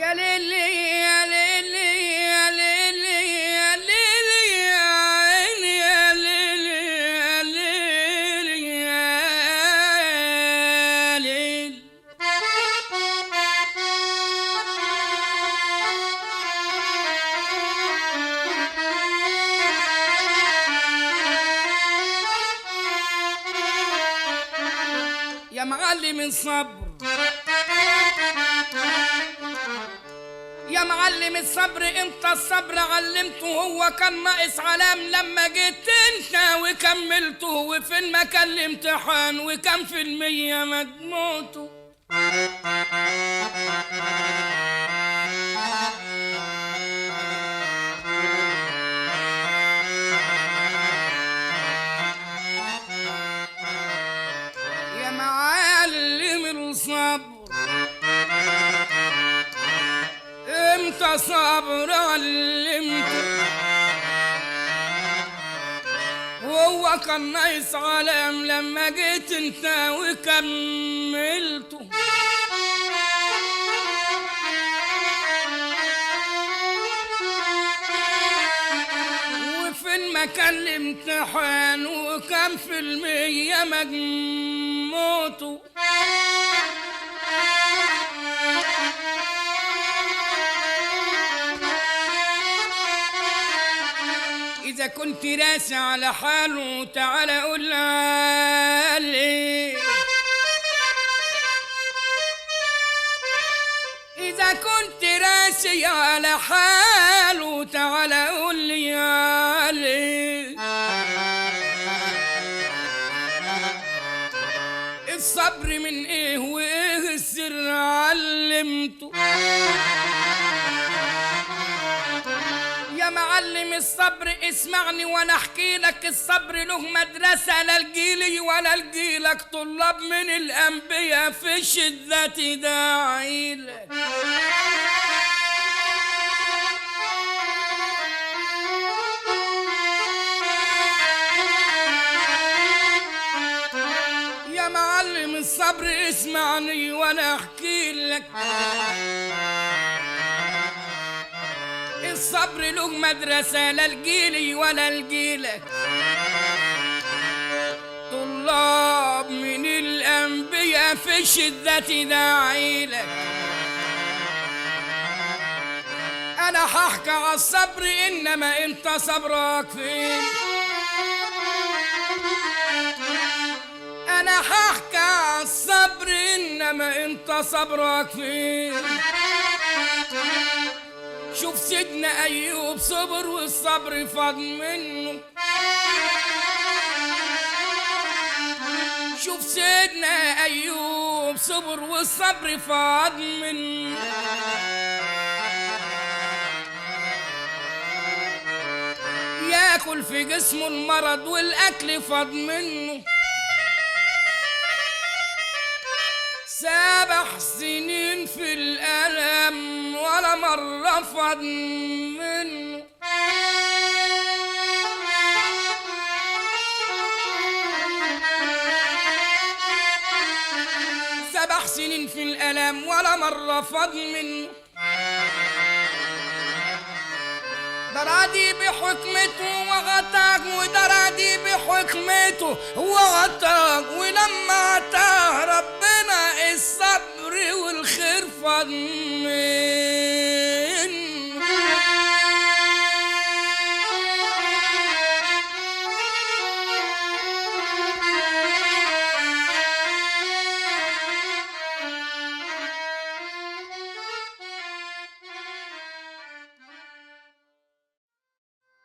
يا ليلي يا ليلي يا ليلي يا ليلي يا عيني يا ليلي يا ليلي يا ليل يا معلم الصبر يا معلم الصبر انت الصبر علمته هو كان ناقص علام لما جيت انت وكملته وفين ما كان الامتحان وكم في المية مجموعته يا معلم الصبر امتى صبر علمته وهو كان ناقص علام لما جيت انت وكملته وفين ما كان الامتحان وكم في المية مجموعته إذا كنت راسي على حاله تعالى قول لي إذا كنت راسي على حاله تعالى قول لي يا لي الصبر من ايه وايه السر علمته يا معلم الصبر اسمعني وانا احكي لك الصبر له مدرسة لا الجيلي ولا الجيلك طلاب من الانبياء في الشدة داعيلك يا معلم الصبر اسمعني وانا احكي لك الصبر له مدرسة لا الجيلي ولا الجيلك طلاب من الأنبياء في الشدة داعيلك أنا هحكي على الصبر إنما أنت صبرك فين أنا هحكي على الصبر إنما أنت صبرك فين شوف سيدنا ايوب صبر والصبر فاض منه شوف سيدنا ايوب صبر والصبر فاض منه ياكل في جسمه المرض والاكل فاض منه سبع سنين في الألم ولا مرة فض منه سبع سنين في الألم ولا مرة فض منه درادي بحكمته وغطاك ودرادي بحكمته وغطاك